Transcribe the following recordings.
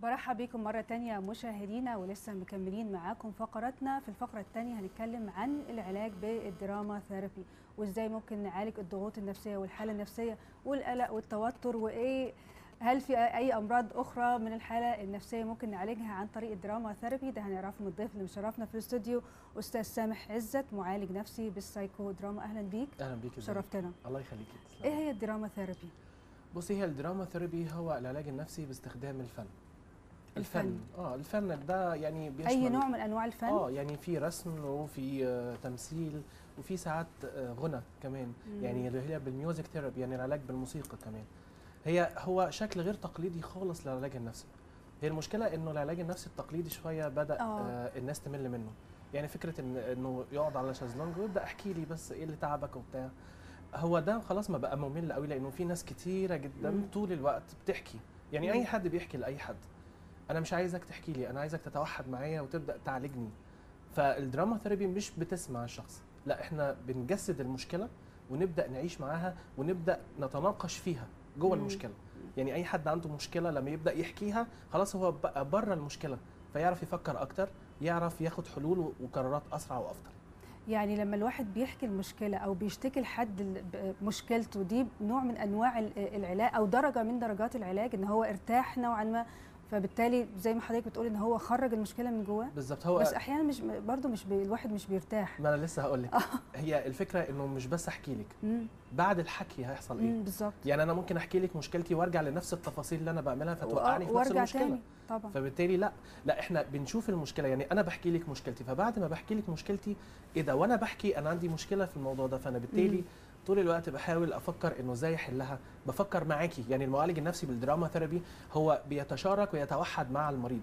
برحب بكم مرة تانية مشاهدينا ولسه مكملين معاكم فقراتنا في الفقرة التانية هنتكلم عن العلاج بالدراما ثيرابي وازاي ممكن نعالج الضغوط النفسية والحالة النفسية والقلق والتوتر وايه هل في اي امراض اخرى من الحاله النفسيه ممكن نعالجها عن طريق الدراما ثيرابي ده هنعرفه من الضيف اللي مشرفنا في الاستوديو استاذ سامح عزت معالج نفسي بالسايكو دراما اهلا بيك اهلا بيك ازيك؟ شرفتنا الله يخليكي ايه هي الدراما ثيرابي بصي هي الدراما ثيرابي هو العلاج النفسي باستخدام الفن الفن. اه الفن ده يعني بيشمل اي نوع من انواع الفن اه يعني في رسم وفي آه تمثيل وفي ساعات آه غنى كمان مم. يعني اللي هي بالميوزك ثيرابي يعني العلاج بالموسيقى كمان هي هو شكل غير تقليدي خالص للعلاج النفسي هي المشكله انه العلاج النفسي التقليدي شويه بدا آه. آه الناس تمل منه يعني فكره ان انه يقعد على شازلونج ويبدا احكي لي بس ايه اللي تعبك وبتاع هو ده خلاص ما بقى ممل قوي لانه في ناس كتيره جدا مم. طول الوقت بتحكي يعني مم. اي حد بيحكي لاي حد انا مش عايزك تحكي لي انا عايزك تتوحد معايا وتبدا تعالجني فالدراما ثيرابي مش بتسمع الشخص لا احنا بنجسد المشكله ونبدا نعيش معاها ونبدا نتناقش فيها جوه مم. المشكله يعني اي حد عنده مشكله لما يبدا يحكيها خلاص هو بقى بره المشكله فيعرف يفكر اكتر يعرف ياخد حلول وقرارات اسرع وافضل يعني لما الواحد بيحكي المشكله او بيشتكي لحد ال- ب- مشكلته دي نوع من انواع ال- العلاج او درجه من درجات العلاج ان هو ارتاح نوعا ما فبالتالي زي ما حضرتك بتقول ان هو خرج المشكله من جواه بالظبط هو بس احيانا مش برضه مش بي الواحد مش بيرتاح ما انا لسه هقول لك هي الفكره انه مش بس احكي لك مم. بعد الحكي هيحصل ايه مم، بالظبط يعني انا ممكن احكي لك مشكلتي وارجع لنفس التفاصيل اللي انا بعملها فتوقعني في نفس وارجع المشكله تاني طبعا فبالتالي لا لا احنا بنشوف المشكله يعني انا بحكي لك مشكلتي فبعد ما بحكي لك مشكلتي ايه ده وانا بحكي انا عندي مشكله في الموضوع ده فانا بالتالي مم. طول الوقت بحاول افكر انه ازاي احلها بفكر معاكي يعني المعالج النفسي بالدراما ثيرابي هو بيتشارك ويتوحد مع المريض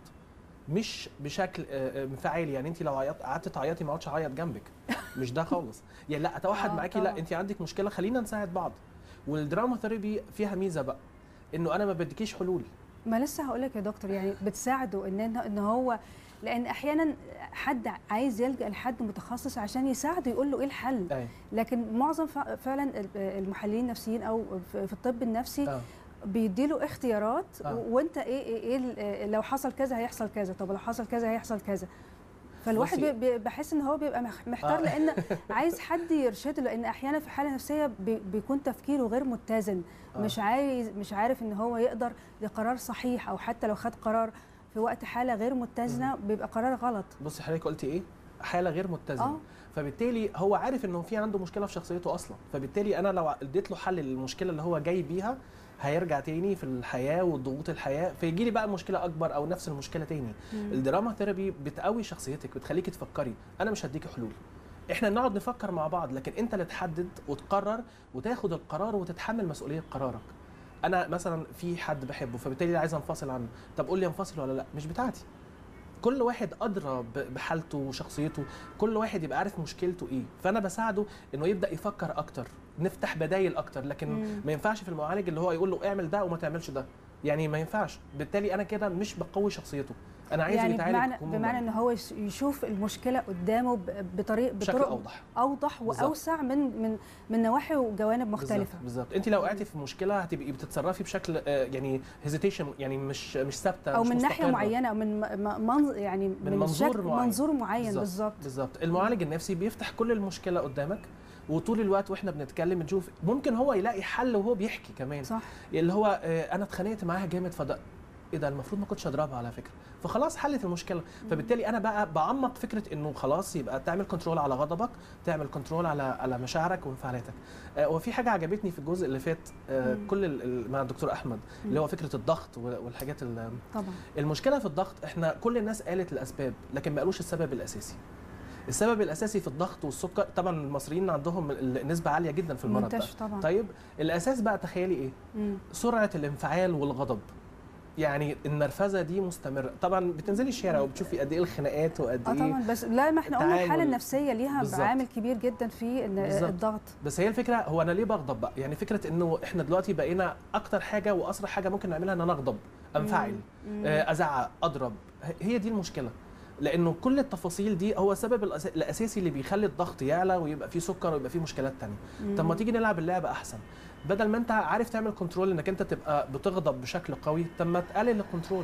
مش بشكل آه، آه، انفعالي يعني انت لو عيط قعدت تعيطي ما اقعدش اعيط جنبك مش ده خالص يعني لا اتوحد آه، معاكي طبعاً. لا انت عندك مشكله خلينا نساعد بعض والدراما ثيرابي فيها ميزه بقى انه انا ما بديكيش حلول ما لسه هقول لك يا دكتور يعني بتساعده ان ان هو لان احيانا حد عايز يلجا لحد متخصص عشان يساعده يقول له ايه الحل أي. لكن معظم ف- فعلا ال- المحللين النفسيين او في في الطب النفسي اه بيديله اختيارات آه. و- وانت ايه ايه, إيه ال- لو حصل كذا هيحصل كذا طب لو حصل كذا هيحصل كذا فالواحد بصي. بي- بي- بحس ان هو بيبقى مح- محتار آه. لان عايز حد يرشده لان احيانا في حاله نفسيه بي- بيكون تفكيره غير متزن آه. مش عايز مش عارف ان هو يقدر لقرار صحيح او حتى لو خد قرار في وقت حاله غير متزنه بيبقى قرار غلط بصي حضرتك قلتي ايه حاله غير متزنه اه فبالتالي هو عارف انه في عنده مشكله في شخصيته اصلا فبالتالي انا لو اديت له حل للمشكله اللي هو جاي بيها هيرجع تاني في الحياه وضغوط الحياه فيجي لي بقى مشكله اكبر او نفس المشكله تاني مم. الدراما ثيرابي بتقوي شخصيتك بتخليكي تفكري انا مش هديكي حلول احنا نقعد نفكر مع بعض لكن انت اللي تحدد وتقرر وتاخد القرار وتتحمل مسؤوليه قرارك انا مثلا في حد بحبه فبالتالي عايز انفصل عنه طب قول لي انفصل ولا لا مش بتاعتي كل واحد ادرى ب- بحالته وشخصيته كل واحد يبقى عارف مشكلته ايه فانا بساعده انه يبدا يفكر اكتر نفتح بدايل اكتر لكن مم. ما ينفعش في المعالج اللي هو يقول له اعمل ده وما تعملش ده يعني ما ينفعش بالتالي انا كده مش بقوي شخصيته انا عايزه يعني يتعالج بمعنى عموماً. بمعنى ان هو يس- يشوف المشكله قدامه ب- بطريق بشكل بطرق اوضح اوضح بالظبط. واوسع من من من نواحي وجوانب مختلفه بالظبط بالظبط انت لو وقعتي في مشكله هتبقي بتتصرفي بشكل آه، يعني هيزيتيشن يعني مش مش ثابته او مش من ناحيه مستقرة. معينه او من م- م- منظ يعني من, من منظور شكل معين. منظور معين بالظبط. بالظبط بالظبط المعالج النفسي بيفتح كل المشكله قدامك وطول الوقت واحنا بنتكلم نشوف ممكن هو يلاقي حل وهو بيحكي كمان صح اللي هو آه، انا اتخانقت معاها جامد فده ايه ده المفروض ما كنتش اضربها على فكره فخلاص حلت المشكله فبالتالي انا بقى بعمق فكره انه خلاص يبقى تعمل كنترول على غضبك تعمل كنترول على على مشاعرك وانفعالاتك آه، وفي حاجه عجبتني في الجزء اللي فات آه، مم. كل ال- ال- مع الدكتور احمد اللي هو فكره الضغط وال- والحاجات ال- طبعا المشكله في الضغط احنا كل الناس قالت الاسباب لكن ما قالوش السبب الاساسي السبب الاساسي في الضغط والسكر طبعا المصريين عندهم النسبه عاليه جدا في المرض ده منتشر طبعا طيب الاساس بقى تخيلي ايه مم. سرعه الانفعال والغضب يعني النرفزه دي مستمره طبعا بتنزلي الشارع وبتشوفي قد ايه الخناقات وقد اه ايه طبعا بس لا ما احنا قلنا الحاله التعامل. النفسيه ليها بالظبط. عامل كبير جدا في إن بالظبط. الضغط بس هي الفكره هو انا ليه بغضب بقى يعني فكره انه احنا دلوقتي بقينا اكتر حاجه واسرع حاجه ممكن نعملها ان انا اغضب انفعل مم. آه، ازعق اضرب ه- هي دي المشكله لانه كل التفاصيل دي هو السبب الأس- الاساسي اللي بيخلي الضغط يعلى ويبقى فيه سكر ويبقى فيه مشكلات تانية مم. طب ما تيجي نلعب اللعبه احسن بدل ما انت عارف تعمل كنترول انك انت تبقى بتغضب بشكل قوي طب ما تقلل الكنترول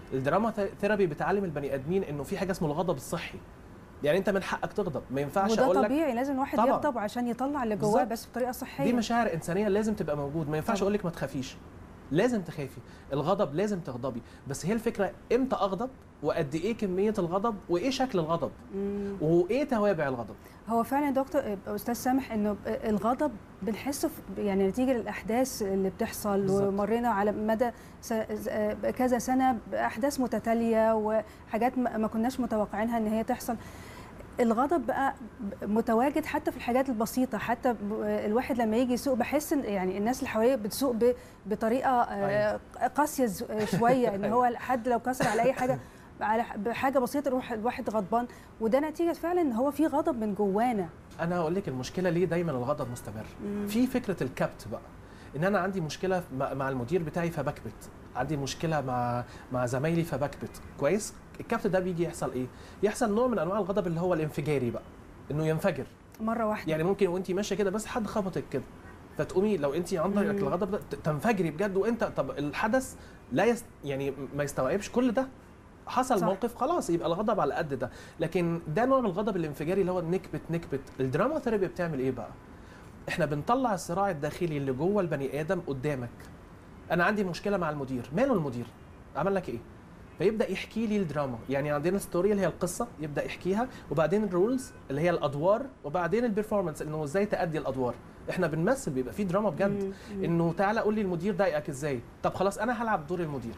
الدراما ث- ثيرابي بتعلم البني ادمين انه في حاجه اسمه الغضب الصحي يعني انت من حقك تغضب ما ينفعش وده اقول لك طبيعي لازم الواحد طبعاً. يغضب عشان يطلع اللي جواه بالظبط. بس بطريقه صحيه دي مشاعر انسانيه لازم تبقى موجود ما ينفعش طبعا. اقول لك ما تخافيش لازم تخافي الغضب لازم تغضبي بس هي الفكره امتى اغضب وقد ايه كميه الغضب وايه شكل الغضب مم. وايه توابع الغضب هو فعلا يا دكتور استاذ سامح انه الغضب بنحسه في- يعني نتيجه للاحداث اللي بتحصل بالظبط. ومرينا على مدى س- كذا سنه باحداث متتاليه وحاجات ما ما كناش متوقعينها ان هي تحصل الغضب بقى متواجد حتى في الحاجات البسيطه حتى ب- الواحد لما يجي يسوق بحس ان يعني الناس اللي حواليه بتسوق ب- بطريقه آه، قاسيه ز- شويه ان هو حد لو كسر على اي حاجه على ح- بحاجه بسيطه يروح الواحد غضبان وده نتيجه فعلا ان هو في غضب من جوانا انا هقول لك المشكله ليه دايما الغضب مستمر مم. في فكره الكبت بقى ان انا عندي مشكله مع مع المدير بتاعي فبكبت عندي مشكله مع مع زمايلي فبكبت كويس الكبت ده بيجي يحصل ايه يحصل نوع من انواع الغضب اللي هو الانفجاري بقى انه ينفجر مره واحده يعني ممكن وانت ماشيه كده بس حد خبطك كده فتقومي لو انت عندك مم. الغضب ده ت- تنفجري بجد وانت طب الحدث لا يست يعني ما يستوعبش كل ده حصل صح. صح. موقف خلاص يبقى الغضب على قد ده لكن ده نوع من الغضب الانفجاري اللي هو نكبت نكبت الدراما ثيرابي بتعمل ايه بقى احنا بنطلع الصراع الداخلي اللي جوه البني ادم قدامك انا عندي مشكله مع المدير ماله المدير عمل لك ايه فيبدا يحكي لي الدراما يعني عندنا ستوري اللي هي القصه يبدا يحكيها وبعدين الرولز اللي هي الادوار وبعدين البرفورمانس انه ازاي تادي الادوار احنا بنمثل بيبقى في دراما بجد مم. مم. انه تعالى قول لي المدير ضايقك ازاي طب خلاص انا هلعب دور المدير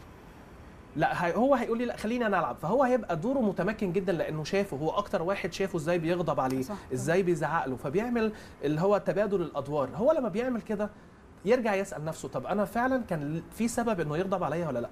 لا هي هو هيقول لي لا خليني انا العب فهو هيبقى دوره متمكن جدا لانه شافه هو اكتر واحد شافه ازاي بيغضب عليه صح. ازاي بيزعق له فبيعمل اللي هو تبادل الادوار هو لما بيعمل كده يرجع يسال نفسه طب انا فعلا كان في سبب انه يغضب عليا ولا لا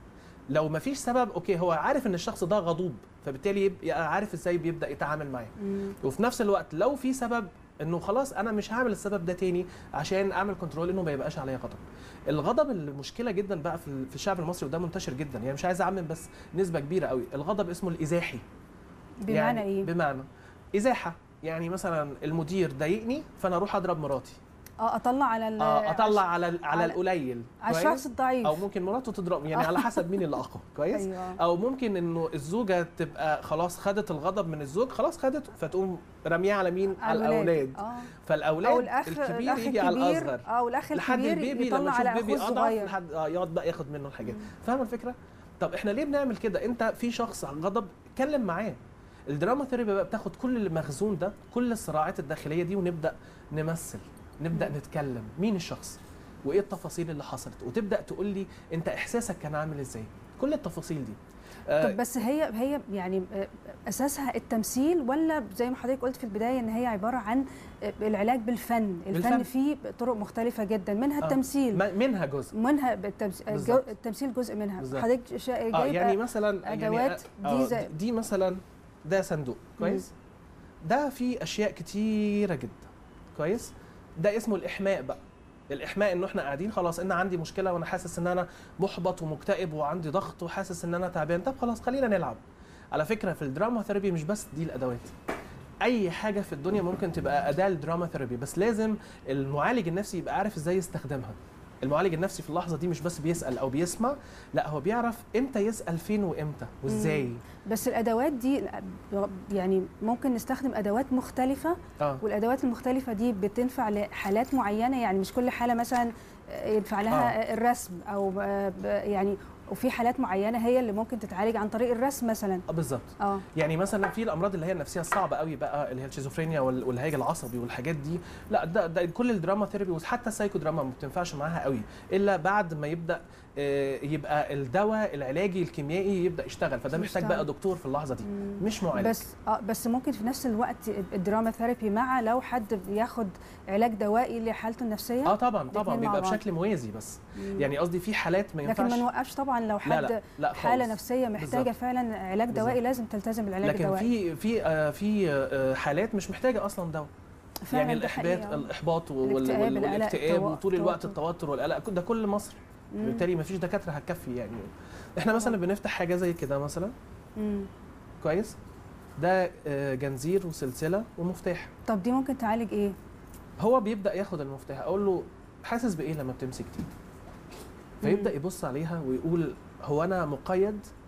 لو ما فيش سبب اوكي هو عارف ان الشخص ده غضوب فبالتالي يبقى عارف ازاي بيبدا يتعامل معاه مم. وفي نفس الوقت لو في سبب انه خلاص انا مش هعمل السبب ده تاني عشان اعمل كنترول انه ما يبقاش عليا غضب الغضب المشكله جدا بقى في ال- في الشعب المصري وده منتشر جدا يعني مش عايز اعمم بس نسبه كبيره قوي الغضب اسمه الازاحي بمعنى يعني ايه بمعنى ازاحه يعني مثلا المدير ضايقني فانا اروح اضرب مراتي اه اطلع على ال- اه اطلع على ال- على على- القليل على كويس؟ الشخص الضعيف او ممكن مراته تضرب يعني على حسب مين اللي اقوى كويس ايوه او ممكن انه الزوجه تبقى خلاص خدت الغضب من الزوج خلاص خدته فتقوم رميه على مين على الاولاد اه فالاولاد او الاخ الكبير الاخ يجي على الاصغر اه والاخ لحد الكبير البيبي يطلع لما يشوف على بيبي اخوه اضعف الصغير لحد اه يقعد بقى ياخد منه الحاجات مم. فاهم الفكره طب احنا ليه بنعمل كده انت في شخص غضب اتكلم معاه الدراما ثيرابي بقى بتاخد كل المخزون ده كل الصراعات الداخليه دي ونبدا نمثل نبدا مم. نتكلم مين الشخص وايه التفاصيل اللي حصلت وتبدا تقول لي انت احساسك كان عامل ازاي كل التفاصيل دي آه، طب بس هي هي يعني آه، اساسها التمثيل ولا زي ما حضرتك قلت في البدايه ان هي عباره عن آه، العلاج بالفن الفن بالفن. فيه طرق مختلفه جدا منها آه. التمثيل ما- منها جزء منها التمس... الجو... بالظبط. التمثيل جزء منها بالظبط. حضرتك شا... اه جايبه يعني مثلا أدوات يعني دي آه، زي- دي مثلا ده صندوق كويس ده فيه اشياء كتيره جدا كويس ده اسمه الاحماء بقى الاحماء انه احنا قاعدين خلاص ان عندي مشكله وانا حاسس ان انا محبط ومكتئب وعندي ضغط وحاسس ان انا تعبان طب خلاص خلينا نلعب على فكره في الدراما ثيرابي مش بس دي الادوات اي حاجه في الدنيا ممكن تبقى اداه للدراما ثيرابي بس لازم المعالج النفسي يبقى عارف ازاي يستخدمها المعالج النفسي في اللحظه دي مش بس بيسال او بيسمع لا هو بيعرف امتى يسال فين وامتى وازاي بس الادوات دي يعني ممكن نستخدم ادوات مختلفه اه والادوات المختلفه دي بتنفع لحالات معينه يعني مش كل حاله مثلا ينفع لها الرسم او ب- ب- يعني وفي حالات معينه هي اللي ممكن تتعالج عن طريق الرسم مثلا آه، بالظبط اه يعني مثلا في الامراض اللي هي النفسيه الصعبه قوي بقى اللي هي الشيزوفرينيا وال- والهيج العصبي والحاجات دي لا ده, ده كل الدراما ثيرابي وحتى السايكو دراما ما بتنفعش معاها قوي الا بعد ما يبدا آه، يبقى الدواء العلاجي الكيميائي يبدا يشتغل فده محتاج يشتغل. بقى دكتور في اللحظه دي مم. مش معالج بس اه بس ممكن في نفس الوقت الدراما ثيرابي مع لو حد بياخد علاج دوائي لحالته النفسيه اه طبعا طبعا الاتنين مع بيبقى بعض. بشكل موازي بس مم. يعني قصدي في حالات ما لكن ينفعش ما نوقفش طبعا لو لا حد لا لا حاله خالص. نفسيه محتاجه بالظبط. فعلا علاج بالظبط. دوائي لازم تلتزم بالعلاج لكن الدوائي في في آه، في آه، حالات مش محتاجه اصلا دواء فعلاً يعني ده الاحباط حقيقة. الاحباط وال- الاكتئاب، وال- القلق، والاكتئاب التو- وطول الوقت التوتر. التوتر والقلق ده كل مصر مم. بالتالي ما فيش دكاتره هتكفي يعني احنا مثلا بنفتح حاجه زي كده مثلا مم. كويس ده آه، جنزير وسلسله ومفتاح طب دي ممكن تعالج ايه هو بيبدا ياخد المفتاح اقول له حاسس بايه لما بتمسك دي فيبدا يبص عليها ويقول هو انا مقيد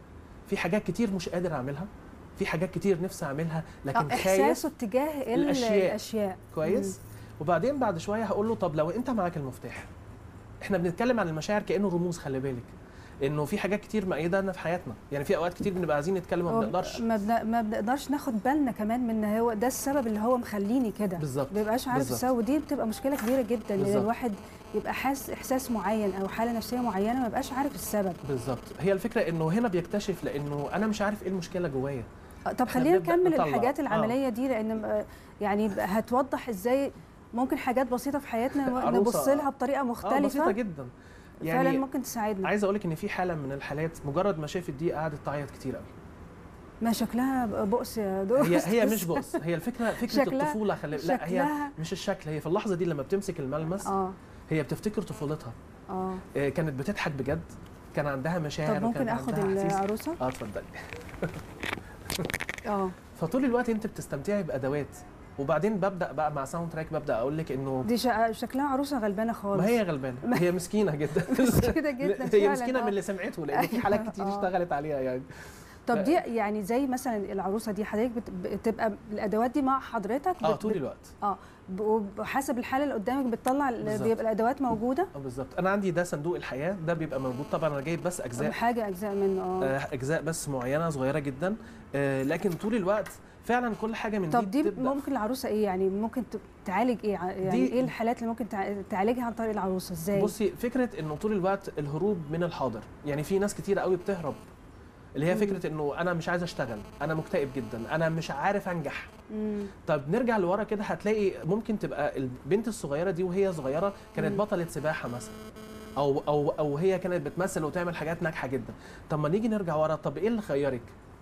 في حاجات كتير مش قادر اعملها في حاجات كتير نفسي اعملها لكن آه، خايف احساسه تجاه ال- الأشياء. الاشياء كويس وبعدين بعد شويه هقول له طب لو انت معاك المفتاح احنا بنتكلم عن المشاعر كانه رموز خلي بالك انه في حاجات كتير مأيدانا في حياتنا يعني في اوقات كتير بنبقى عايزين نتكلم وما هو بنقدرش ما, بن... ما بنقدرش ناخد بالنا كمان من هو ده السبب اللي هو مخليني كده بالظبط ما بيبقاش عارف بالظبط. السبب ودي بتبقى مشكله كبيره جدا ان بالظبط. الواحد يبقى حاسس احساس معين او حاله نفسيه معينه ما بيبقاش عارف السبب بالظبط هي الفكره انه هنا بيكتشف لانه انا مش عارف ايه المشكله جوايا آه، طب إحنا خلينا بنبدأ نكمل نطلع. الحاجات آه. العمليه دي لان آه، يعني هتوضح ازاي ممكن حاجات بسيطه في حياتنا عروسة. نبص لها بطريقه اه بسيطه مختلفه جدا فعلا يعني ممكن تساعدنا عايز اقول لك ان في حاله من الحالات مجرد ما شافت دي قعدت تعيط كتير قوي ما شكلها بؤس يا دكتور هي هي مش بص هي الفكره فكره شكلها- الطفوله خلي لا هي شكلها مش الشكل هي في اللحظه دي لما بتمسك الملمس اه هي بتفتكر طفولتها اه آه، كانت بتضحك بجد كان عندها مشاعر طب ممكن وكان اخد عندها أحاسيس. العروسه اه اتفضلي اه فطول الوقت انت بتستمتعي بادوات وبعدين ببدا بقى مع ساوند تراك ببدا اقول لك انه دي شا- شكلها عروسه غلبانه خالص ما هي غلبانه ما- هي مسكينه جدا مسكينة جدا هي فعلاً، مسكينه آه. من اللي سمعته لان في حالات كتير آه. اشتغلت عليها يعني طب لا. دي يعني زي مثلا العروسه دي حضرتك بت- بتبقى الادوات دي مع حضرتك اه بت- طول بت- الوقت ب- وحسب الحاله اللي قدامك بتطلع ال- بالظبط. بيبقى الادوات موجوده اه بالظبط انا عندي ده صندوق الحياه ده بيبقى موجود طبعا انا جايب بس اجزاء حاجه اجزاء منه اه آه، اجزاء بس معينه صغيره جدا آه، لكن طول الوقت فعلا كل حاجه من طب دي بتبدأ ممكن العروسه ايه يعني ممكن ت- تعالج ايه ع- يعني دي- ايه الحالات اللي ممكن تع- تعالجها عن طريق العروسه ازاي بصي فكره انه طول الوقت الهروب من الحاضر يعني في ناس كتير قوي بتهرب اللي هي مم. فكره انه انا مش عايز اشتغل انا مكتئب جدا انا مش عارف انجح مم. طب نرجع لورا كده هتلاقي ممكن تبقى البنت الصغيره دي وهي صغيره كانت مم. بطله سباحه مثلا او او او هي كانت بتمثل وتعمل حاجات ناجحه جدا طب ما نيجي نرجع ورا طب ايه اللي خيرك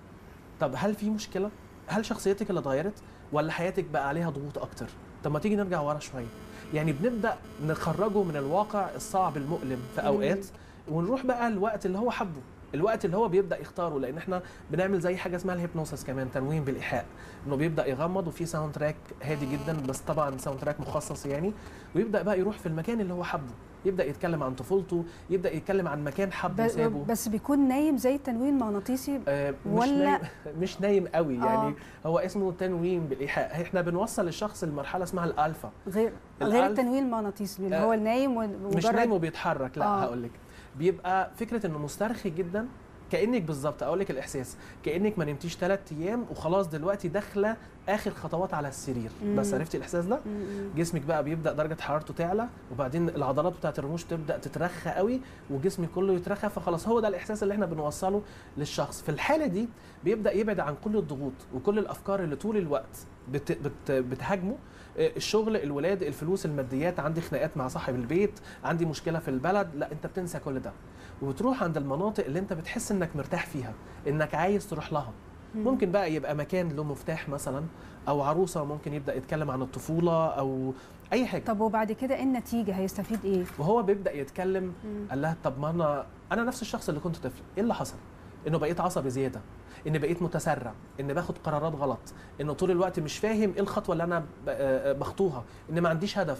طب هل في مشكله هل شخصيتك اللي اتغيرت ولا حياتك بقى عليها ضغوط اكتر طب ما تيجي نرجع ورا شويه يعني بنبدا نخرجه من الواقع الصعب المؤلم في مم. اوقات ونروح بقى الوقت اللي هو حبه الوقت اللي هو بيبدا يختاره لان احنا بنعمل زي حاجه اسمها الهيبنوسس كمان تنويم بالايحاء انه بيبدا يغمض وفي ساوند تراك هادي جدا بس طبعا ساوند تراك مخصص يعني ويبدا بقى يروح في المكان اللي هو حبه يبدا يتكلم عن طفولته يبدا يتكلم عن مكان حبه وسابه ب- بس بيكون نايم زي التنويم المغناطيسي آه، مش ولا- نايم مش نايم قوي آه. يعني هو اسمه تنويم بالايحاء احنا بنوصل الشخص لمرحله اسمها الالفا غير غير الألف- التنويم المغناطيسي اللي آه، هو النايم مش نايم ومجرد وبيتحرك لا آه. هقول لك بيبقى فكره انه مسترخي جدا كانك بالظبط اقول لك الاحساس كانك ما نمتيش ثلاث ايام وخلاص دلوقتي داخله اخر خطوات على السرير مم. بس عرفتي الاحساس ده مم. جسمك بقى بيبدا درجه حرارته تعلى وبعدين العضلات بتاعت الرموش تبدا تترخى قوي وجسمك كله يترخى فخلاص هو ده الاحساس اللي احنا بنوصله للشخص في الحاله دي بيبدا يبعد عن كل الضغوط وكل الافكار اللي طول الوقت بت بت بتهاجمه آه، الشغل الولاد الفلوس الماديات عندي خناقات مع صاحب البيت عندي مشكله في البلد لا انت بتنسى كل ده وبتروح عند المناطق اللي انت بتحس انك مرتاح فيها انك عايز تروح لها مم. ممكن بقى يبقى مكان له مفتاح مثلا او عروسه ممكن يبدا يتكلم عن الطفوله او اي حاجه طب وبعد كده ايه النتيجه هيستفيد ايه وهو بيبدا يتكلم مم. قال لها طب ما انا انا نفس الشخص اللي كنت طفل ايه اللي حصل انه بقيت عصبي زياده ان بقيت متسرع ان باخد قرارات غلط انه طول الوقت مش فاهم ايه الخطوه اللي انا ب- آه، بخطوها ان ما عنديش هدف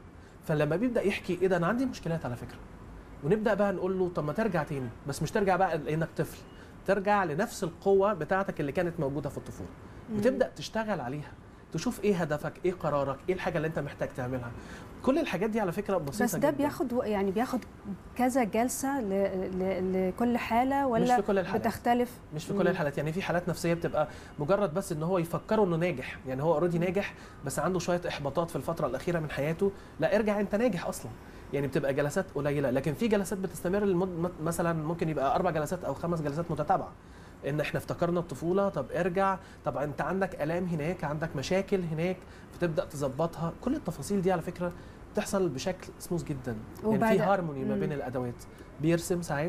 فلما بيبدا يحكي ايه ده انا عندي مشكلات على فكره ونبدا بقى نقول له طب ما ترجع تاني بس مش ترجع بقى لانك طفل ترجع لنفس القوه بتاعتك اللي كانت موجوده في الطفوله مم. وتبدا تشتغل عليها تشوف ايه هدفك ايه قرارك ايه الحاجه اللي انت محتاج تعملها كل الحاجات دي على فكره بسيطه بس ده جدا. بياخد و- يعني بياخد كذا جلسه ل... ل... لكل حاله ولا مش في كل الحالات بتختلف مش في مم. كل الحالات يعني في حالات نفسيه بتبقى مجرد بس ان هو يفكره انه ناجح يعني هو اوريدي ناجح بس عنده شويه احباطات في الفتره الاخيره من حياته لا ارجع انت ناجح اصلا يعني بتبقى جلسات قليله لكن في جلسات بتستمر لمد مثلا ممكن يبقى اربع جلسات او خمس جلسات متتابعه ان احنا افتكرنا الطفوله طب ارجع طب انت عندك الام هناك عندك مشاكل هناك فتبدا تظبطها كل التفاصيل دي على فكره بتحصل بشكل سموث جدا يعني وبعد- في هارموني ما مم. بين الادوات بيرسم ساعات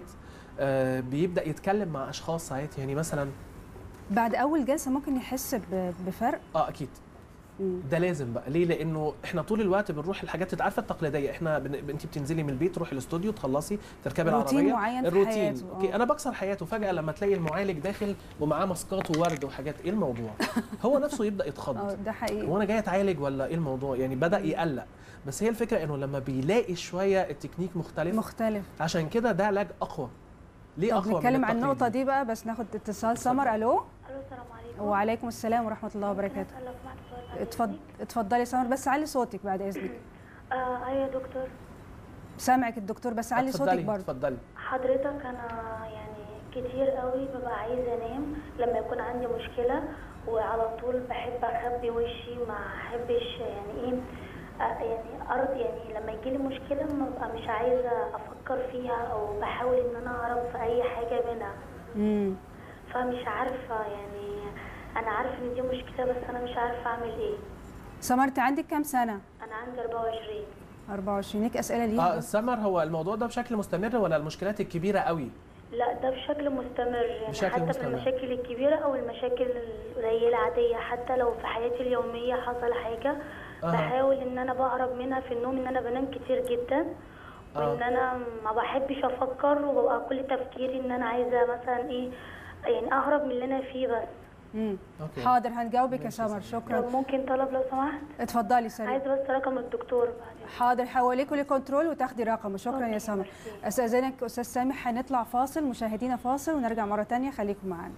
آه بيبدا يتكلم مع اشخاص ساعات يعني مثلا بعد اول جلسه ممكن يحس ب... بفرق اه اكيد مم. ده لازم بقى ليه لانه احنا طول الوقت بنروح الحاجات انت عارفه التقليديه احنا بن... انت بتنزلي من البيت تروحي الاستوديو تخلصي تركبي روتين العربيه معين في الروتين حياته، اوكي آه. انا بكسر حياته فجاه لما تلاقي المعالج داخل ومعاه ماسكات وورد وحاجات ايه الموضوع هو نفسه يبدا اه يتخض ده حقيقي هو انا جاي اتعالج ولا ايه الموضوع يعني بدا يقلق بس هي الفكره انه لما بيلاقي شويه التكنيك مختلف مختلف عشان كده ده علاج اقوى ليه طب اقوى من نتكلم عن النقطه التقليدي؟ دي بقى بس ناخد اتصال سمر الو الو السلام عليكم وعليكم السلام ورحمه الله ممكن وبركاته أسأل لو سمحت سؤال بعد اتفضل إذنك؟ اتفضلي يا سمر بس علي صوتك بعد اذنك آه ايوه يا دكتور سامعك الدكتور بس علي صوتك اتفضلي برضه اتفضلي حضرتك انا يعني كتير قوي ببقى عايزه انام لما يكون عندي مشكله وعلى طول بحب اخبي وشي ما احبش يعني ايه آه، يعني ارض يعني لما يجيلي مشكله ما ببقى مش عايزه افكر فيها او بحاول ان انا اهرب في اي حاجه منها امم فمش عارفه يعني انا عارفه ان دي مشكله بس انا مش عارفه اعمل ايه سمر انت عندك كام سنه انا عندي 24 24 ليك اسئله اه ليها السمر هو الموضوع ده بشكل مستمر ولا المشكلات الكبيره قوي لا ده بشكل مستمر يعني بشكل حتى مستمر. في المشاكل الكبيرة أو المشاكل القليلة عادية حتى لو في حياتي اليومية حصل حاجة أها. بحاول إن أنا بهرب منها في النوم إن أنا بنام كتير جدا وإن آه. أنا ما بحبش أفكر وببقى كل تفكيري إن أنا عايزة مثلا إيه يعني أهرب من اللي أنا فيه بس امم اوكي حاضر هنجاوبك يا ماشي سمر يا شكرا طب ممكن طلب لو سمحت اتفضلي سريع عايزة بس رقم الدكتور بعدين حاضر حواليكوا لكنترول وتاخدي رقمه شكرا يا أوكي، سمر ميرسي. استاذنك استاذ سامح هنطلع فاصل مشاهدينا فاصل ونرجع مره تانية خليكم معانا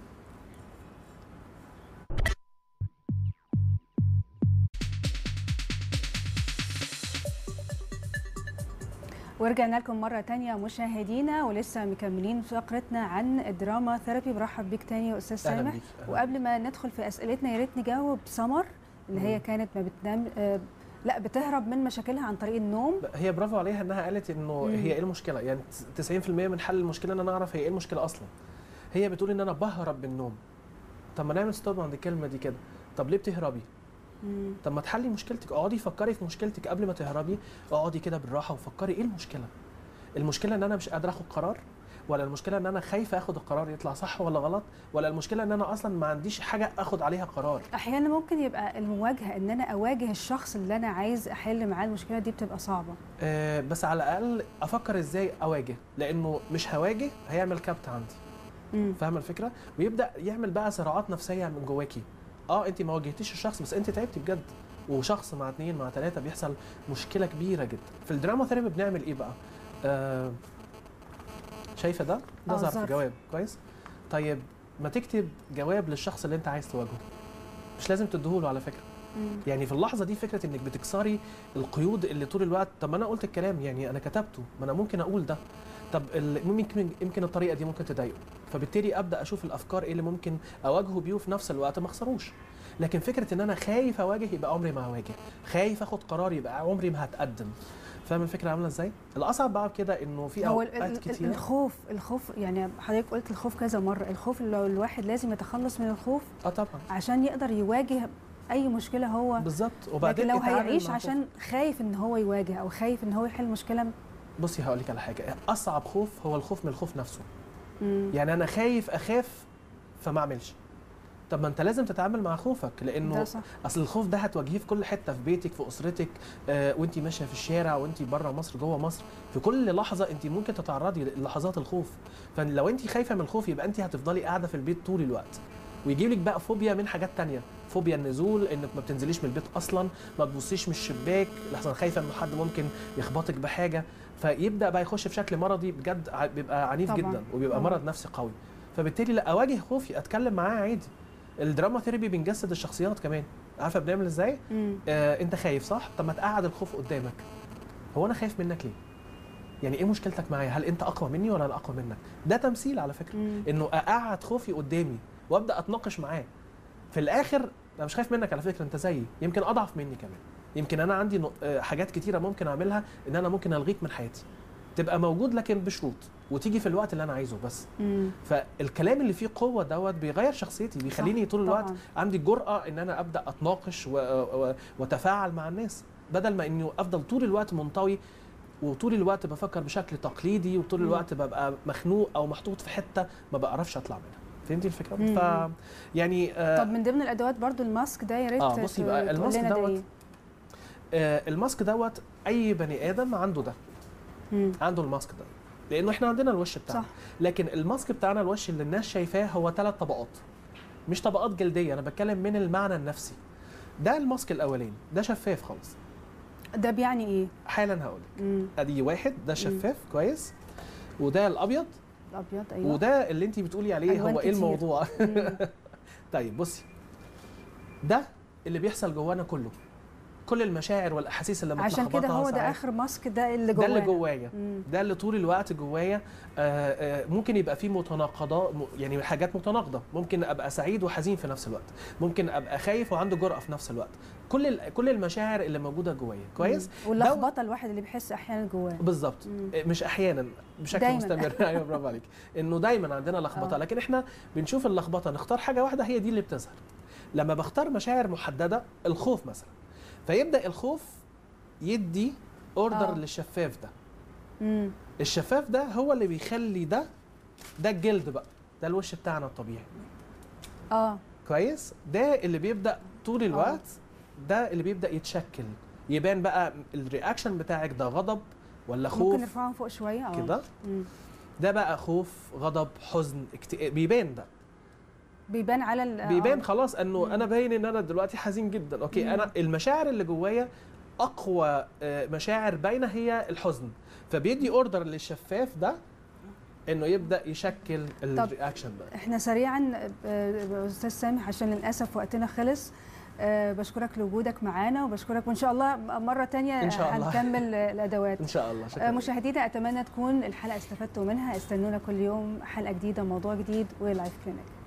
ورجعنا لكم مرة تانية مشاهدينا ولسه مكملين فقرتنا عن الدراما ثيرابي برحب بيك تاني يا أستاذ أهلا سامح بيك، أهلا. وقبل ما ندخل في أسئلتنا يا ريت نجاوب سمر اللي هي مم. كانت ما بتنام آه، لا بتهرب من مشاكلها عن طريق النوم هي برافو عليها انها قالت انه مم. هي ايه المشكله يعني 90% من حل المشكله ان انا اعرف هي ايه المشكله اصلا هي بتقول ان انا بهرب من النوم طب ما نعمل ستوب عند الكلمه دي كده طب ليه بتهربي مم. طب ما تحلي مشكلتك اقعدي فكري في مشكلتك قبل ما تهربي اقعدي كده بالراحه وفكري ايه المشكله المشكله ان انا مش قادره اخد قرار ولا المشكله ان انا خايفه اخد القرار يطلع صح ولا غلط ولا المشكله ان انا اصلا ما عنديش حاجه اخد عليها قرار احيانا ممكن يبقى المواجهه ان انا اواجه الشخص اللي انا عايز احل معاه المشكله دي بتبقى صعبه آه بس على الاقل افكر ازاي اواجه لانه مش هواجه هيعمل كبت عندي مم. فاهمه الفكره ويبدا يعمل بقى صراعات نفسيه من جواكي اه انت ما واجهتيش الشخص بس انت تعبتي بجد وشخص مع اتنين مع تلاته بيحصل مشكله كبيره جدا في الدراما ثيرابي بنعمل ايه بقى آه شايفه ده ده آه، ظرف ظرف. جواب كويس طيب ما تكتب جواب للشخص اللي انت عايز تواجهه مش لازم تديهوله على فكره مم. يعني في اللحظه دي فكره انك بتكسري القيود اللي طول الوقت طب ما انا قلت الكلام يعني انا كتبته ما انا ممكن اقول ده طب ال- ممكن يمكن الطريقه دي ممكن تضايقه فبالتالي ابدا اشوف الافكار ايه اللي ممكن اواجهه بيه وفي نفس الوقت ما اخسروش لكن فكره ان انا خايف اواجه يبقى عمري ما هواجه خايف اخد قرار يبقى عمري ما هتقدم فاهم الفكره عامله ازاي الاصعب بقى كده انه في هو ال- اوقات ال- ال- كتير الخوف الخوف يعني حضرتك قلت الخوف كذا مره الخوف اللي الواحد لازم يتخلص من الخوف اه طبعا عشان يقدر يواجه اي مشكله هو بالظبط لكن وبعدين لو اتعامل هيعيش مع عشان خايف ان هو يواجه او خايف ان هو يحل مشكله بصي هقول لك على حاجه اصعب خوف هو الخوف من الخوف نفسه مم. يعني انا خايف اخاف فما اعملش طب ما انت لازم تتعامل مع خوفك ده لانه صح اصل الخوف ده هتواجهيه في كل حته في بيتك في اسرتك آه وانت ماشيه في الشارع وانت بره مصر جوه مصر في كل لحظه انت ممكن تتعرضي للحظات الخوف فلو انت خايفه من الخوف يبقى انت هتفضلي قاعده في البيت طول الوقت ويجي لك بقى فوبيا من حاجات تانية فوبيا النزول انك ما بتنزليش من البيت اصلا ما تبصيش من الشباك لحسن خايفه ان حد ممكن يخبطك بحاجه فيبدا بقى يخش في شكل مرضي بجد ع- بيبقى عنيف طبعاً. جدا وبيبقى طبعاً. مرض نفسي قوي فبالتالي لا اواجه خوفي اتكلم معاه عادي الدراما ثيرابي بنجسد الشخصيات كمان عارفه بنعمل ازاي مم. آه انت خايف صح طب ما تقعد الخوف قدامك هو انا خايف منك ليه يعني ايه مشكلتك معايا هل انت اقوى مني ولا انا اقوى منك ده تمثيل على فكره مم. انه اقعد خوفي قدامي وابدا اتناقش معاه في الاخر انا مش خايف منك على فكره انت زيي يمكن اضعف مني كمان يمكن انا عندي نق- آه، حاجات كتيره ممكن اعملها ان انا ممكن الغيك من حياتي تبقى موجود لكن بشروط وتيجي في الوقت اللي انا عايزه بس مم. فالكلام اللي فيه قوه دوت بيغير شخصيتي بيخليني طول الوقت طبعاً. عندي الجرأة ان انا ابدا اتناقش و... و... واتفاعل مع الناس بدل ما اني افضل طول الوقت منطوي وطول الوقت بفكر بشكل تقليدي وطول مم. الوقت ببقى مخنوق او محطوط في حته ما بعرفش اطلع منها فهمتي الفكره مم. ف يعني آه طب من ضمن الادوات برضو الماسك ده يا ريت آه، بصي بقى، تقول الماسك لنا ده دوت إيه؟ آه الماسك دوت اي بني ادم عنده ده مم. عنده الماسك ده لانه احنا عندنا الوش بتاعنا صح لكن الماسك بتاعنا الوش اللي الناس شايفاه هو ثلاث طبقات مش طبقات جلديه انا بتكلم من المعنى النفسي ده الماسك الاولاني ده شفاف خالص ده بيعني ايه؟ حالا هقول مم. ادي واحد ده شفاف كويس وده الابيض الابيض ايوه وده اللي انت بتقولي عليه ألوان هو ايه كتير. الموضوع مم. طيب بصي ده اللي بيحصل جوانا كله كل المشاعر والاحاسيس اللي عشان كده متلخبطة هو ده ساعات. اخر ماسك ده اللي ده جوانا اللي جوايا مم. ده اللي طول الوقت جوايا آه، آه، ممكن يبقى فيه متناقضات م- يعني حاجات متناقضه ممكن ابقى سعيد وحزين في نفس الوقت ممكن ابقى خايف وعنده جرأه في نفس الوقت كل ال- كل المشاعر اللي موجوده جوايا كويس مم. واللخبطه الواحد اللي بيحس احيانا جواه بالظبط مم. مش احيانا بشكل دايماً. مستمر ايوه برافو عليك انه دايما عندنا لخبطه آه. لكن احنا بنشوف اللخبطه نختار حاجه واحده هي دي اللي بتظهر لما بختار مشاعر محدده الخوف مثلا فيبدا الخوف يدي اوردر آه. للشفاف ده مم. الشفاف ده هو اللي بيخلي ده ده الجلد بقى ده الوش بتاعنا الطبيعي اه كويس ده اللي بيبدا طول الوقت ده اللي بيبدا يتشكل يبان بقى الرياكشن بتاعك ده غضب ولا ممكن خوف نرفعهم فوق شويه اه كده مم. ده بقى خوف غضب حزن اكتئاب بيبان ده بيبان على ال- بيبان آه. خلاص انه مم. انا باين ان انا دلوقتي حزين جدا اوكي مم. انا المشاعر اللي جوايا اقوى آه، مشاعر باينه هي الحزن فبيدي اوردر للشفاف ده انه يبدا يشكل الرياكشن ده احنا سريعا آه، استاذ سامح عشان للاسف وقتنا خلص آه، بشكرك لوجودك معانا وبشكرك وان شاء الله مره تانية إن شاء الله. هنكمل آه، الادوات ان شاء الله آه، شكرا مشاهدينا اتمنى تكون الحلقه استفدتوا منها استنونا كل يوم حلقه جديده موضوع جديد ولايف كلينيك